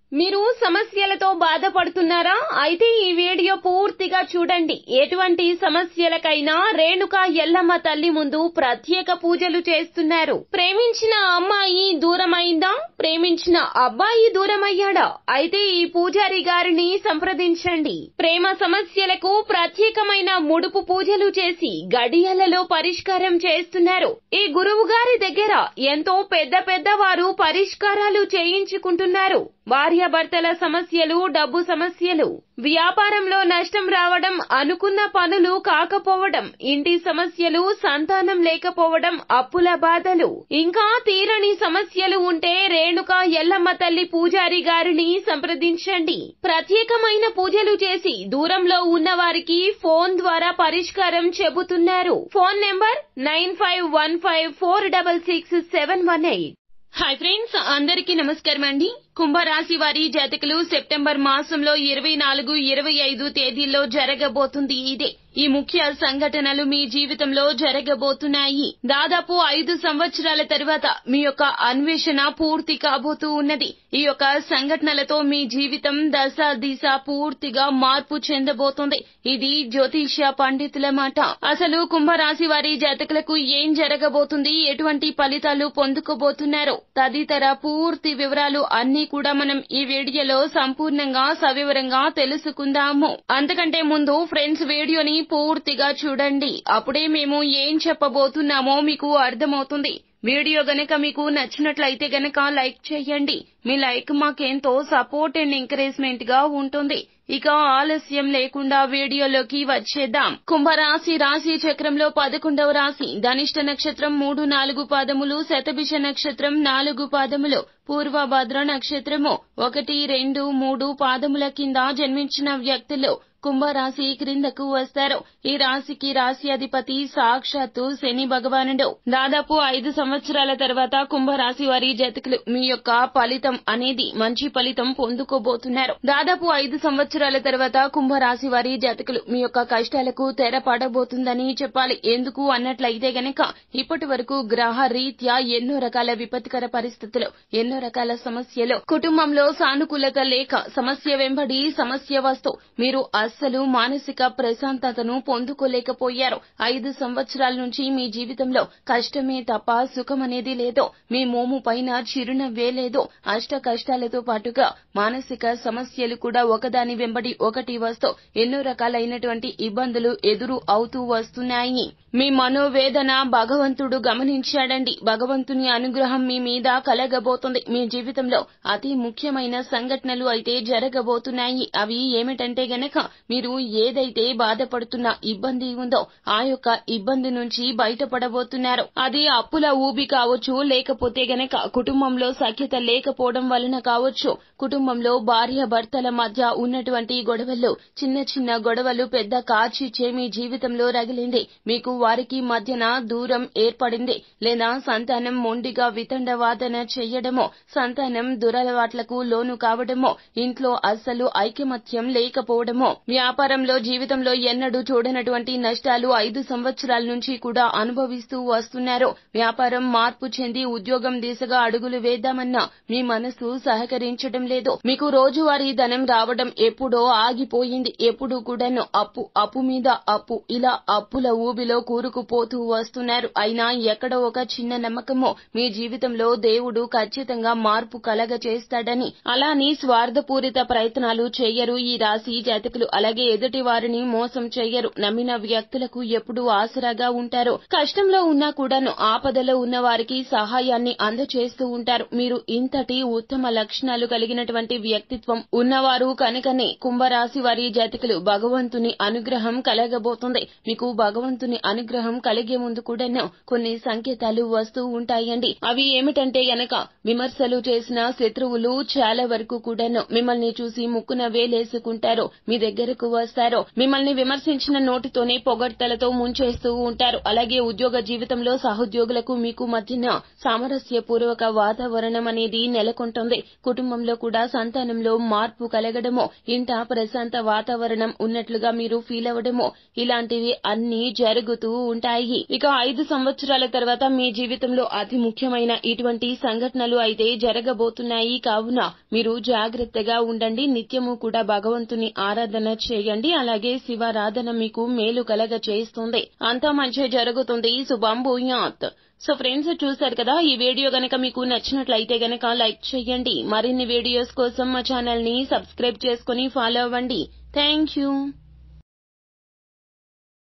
మీరు సమస్యలతో బాధపడుతున్నారా అయితే ఈ వీడియో పూర్తిగా చూడండి ఎటువంటి సమస్యలకైనా రేణుక ఎల్లమ్మ తల్లి ముందు ప్రత్యేక పూజలు చేస్తున్నారు ప్రేమించిన అమ్మాయి దూరమైందా ప్రేమించిన అబ్బాయి దూరమయ్యాడా అయితే ఈ పూజారి గారిని సంప్రదించండి ప్రేమ సమస్యలకు ప్రత్యేకమైన ముడుపు పూజలు చేసి గడియలలో పరిష్కారం చేస్తున్నారు ఈ గురువు గారి దగ్గర ఎంతో పెద్ద పెద్ద వారు పరిష్కారాలు చేయించుకుంటున్నారు భార్యాభర్తల సమస్యలు డబ్బు సమస్యలు వ్యాపారంలో నష్టం రావడం అనుకున్న పనులు కాకపోవడం ఇంటి సమస్యలు సంతానం లేకపోవడం అప్పుల బాధలు ఇంకా తీరని సమస్యలు ఉంటే రేణుక ఎల్లమ్మ తల్లి పూజారి గారిని సంప్రదించండి ప్రత్యేకమైన పూజలు చేసి దూరంలో ఉన్న వారికి ఫోన్ ద్వారా పరిష్కారం చెబుతున్నారు phone number nine five one five four double six seven one eight hi friends అందరికీ నమస్కారం అండి కుంభరాశి వారి జాతకులు సెప్టెంబర్ మాసంలో ఇరవై నాలుగు ఇరవై ఐదు తేదీల్లో జరగబోతుంది ఇదే ఈ ముఖ్య సంఘటనలు మీ జీవితంలో జరగబోతున్నాయి దాదాపు ఐదు సంవత్సరాల తరువాత మీ యొక్క అన్వేషణ పూర్తి కాబోతూ ఉన్నది ఈ యొక్క సంఘటనలతో మీ జీవితం దశ దిశ పూర్తిగా మార్పు చెందబోతుంది ఇది జ్యోతిష్య పండితుల మాట అసలు కుంభరాశి వారి జాతకులకు ఏం జరగబోతుంది ఎటువంటి ఫలితాలు పొందుకోబోతున్నారు తదితర పూర్తి వివరాలు అన్ని కూడా మనం ఈ వీడియోలో సంపూర్ణంగా సవివరంగా తెలుసుకుందాము అంతకంటే ముందు ఫ్రెండ్స్ వీడియోని పూర్తిగా చూడండి అప్పుడే మేము ఏం చెప్పబోతున్నామో మీకు అర్థమవుతుంది వీడియో గనక మీకు నచ్చినట్లయితే గనక లైక్ చేయండి మీ లైక్ మాకెంతో సపోర్ట్ అండ్ ఎంకరేజ్మెంట్ గా ఉంటుంది ఇక ఆలస్యం లేకుండా వీడియోలోకి వచ్చేద్దాం కుంభరాశి రాశి చక్రంలో పదకొండవ రాశి ధనిష్ట నక్షత్రం మూడు నాలుగు పాదములు శతభిష నక్షత్రం నాలుగు పాదములు పూర్వభద్ర నక్షత్రము ఒకటి రెండు మూడు పాదముల కింద జన్మించిన వ్యక్తులు కుంభరాశి క్రిందకు వస్తారు ఈ రాశికి రాశి అధిపతి సాక్షాత్తు శని భగవానుడు దాదాపు ఐదు సంవత్సరాల తర్వాత కుంభరాశి వారి జతకులు మీ యొక్క ఫలితం అనేది మంచి ఫలితం పొందుకోబోతున్నారు దాదాపు ఐదు సంవత్సరాల తర్వాత కుంభరాశి వారి జతకులు మీ యొక్క కష్టాలకు తెర పడబోతుందని చెప్పాలి ఎందుకు అన్నట్లయితే గనక ఇప్పటి వరకు గ్రహ రీత్యా ఎన్నో రకాల విపత్కర పరిస్థితులు ఎన్నో రకాల సమస్యలు కుటుంబంలో సానుకూలత లేక సమస్య వెంబడి సమస్య వస్తూ మీరు అస్సలు మానసిక ప్రశాంతతను పొందుకోలేకపోయారు ఐదు సంవత్సరాల నుంచి మీ జీవితంలో కష్టమే తప్ప సుఖం అనేది లేదు మీ మోము పైన చిరునవ్వే లేదు అష్ట కష్టాలతో పాటుగా మానసిక సమస్యలు కూడా ఒకదాని వెంబడి ఒకటి వస్తూ ఎన్నో రకాలైనటువంటి ఇబ్బందులు ఎదురు అవుతూ వస్తున్నాయి మీ మనోవేదన భగవంతుడు గమనించాడండి భగవంతుని అనుగ్రహం మీ మీద కలగబోతుంది మీ జీవితంలో అతి ముఖ్యమైన సంఘటనలు అయితే జరగబోతున్నాయి అవి ఏమిటంటే గనక మీరు ఏదైతే బాధపడుతున్న ఇబ్బంది ఉందో ఆ యొక్క ఇబ్బంది నుంచి బయటపడబోతున్నారు అది అప్పుల ఊబి కావచ్చు లేకపోతే గనక కుటుంబంలో సఖ్యత లేకపోవడం వలన కావచ్చు కుటుంబంలో భార్య భర్తల మధ్య ఉన్నటువంటి గొడవలు చిన్న చిన్న గొడవలు పెద్ద కాచిచ్చే మీ జీవితంలో రగిలింది మీకు వారికి మధ్యన దూరం ఏర్పడింది లేదా సంతానం మొండిగా వితండవాదన చెయ్యడమో సంతానం దురలవాట్లకు లోను కావడమో ఇంట్లో అస్సలు ఐకమత్యం లేకపోవడమో వ్యాపారంలో జీవితంలో ఎన్నడూ చూడనటువంటి నష్టాలు ఐదు సంవత్సరాల నుంచి కూడా అనుభవిస్తూ వస్తున్నారు వ్యాపారం మార్పు చెంది ఉద్యోగం దిశగా అడుగులు వేద్దామన్నా మీ మనసు సహకరించడం లేదు మీకు రోజువారీ ధనం రావడం ఎప్పుడో ఆగిపోయింది ఎప్పుడు కూడాను అప్పు అప్పు మీద అప్పు ఇలా అప్పుల ఊబిలో కూరుకుపోతూ వస్తున్నారు అయినా ఎక్కడో ఒక చిన్న నమ్మకము మీ జీవితంలో దేవుడు ఖచ్చితంగా మార్పు కలగ చేస్తాడని అలాని స్వార్థపూరిత ప్రయత్నాలు చేయరు ఈ రాశి జాతకులు అలాగే ఎదుటి వారిని మోసం చేయరు నమ్మిన వ్యక్తులకు ఎప్పుడు ఆసరాగా ఉంటారు కష్టంలో ఉన్నా కూడాను ఆపదలో ఉన్న వారికి సహాయాన్ని అందచేస్తూ ఉంటారు మీరు ఇంతటి ఉత్తమ లక్షణాలు కలిగినటువంటి వ్యక్తిత్వం ఉన్నవారు కనుకనే కుంభరాశి వారి జాతకులు భగవంతుని అనుగ్రహం కలగబోతుంది మీకు భగవంతుని అనుగ్రహం కలిగే ముందు కూడాను కొన్ని సంకేతాలు వస్తూ ఉంటాయండి అవి ఏమిటంటే గనక విమర్శలు చేసిన శత్రువులు చాలా వరకు కూడాను మిమ్మల్ని చూసి ముక్కున వేలేసుకుంటారు మీ దగ్గర దగ్గరకు వస్తారో మిమ్మల్ని విమర్శించిన నోటితోనే పొగడ్తలతో ముంచేస్తూ ఉంటారు అలాగే ఉద్యోగ జీవితంలో సహోద్యోగులకు మీకు మధ్యన సామరస్యపూర్వక వాతావరణం అనేది నెలకొంటుంది కుటుంబంలో కూడా సంతానంలో మార్పు కలగడమో ఇంట ప్రశాంత వాతావరణం ఉన్నట్లుగా మీరు ఫీల్ అవ్వడమో ఇలాంటివి అన్ని జరుగుతూ ఉంటాయి ఇక ఐదు సంవత్సరాల తర్వాత మీ జీవితంలో అతి ముఖ్యమైన ఇటువంటి సంఘటనలు అయితే జరగబోతున్నాయి కావున మీరు జాగ్రత్తగా ఉండండి నిత్యము కూడా భగవంతుని ఆరాధన చేయండి అలాగే శివారాధన మీకు మేలు కలగ చేస్తుంది అంతా మంచి జరుగుతుంది శుభం భూయాత్ సో ఫ్రెండ్స్ చూశారు కదా ఈ వీడియో గనక మీకు నచ్చినట్లయితే గనక లైక్ చేయండి మరిన్ని వీడియోస్ కోసం మా ఛానల్ ని సబ్స్క్రైబ్ చేసుకుని ఫాలో అవ్వండి థ్యాంక్ యూ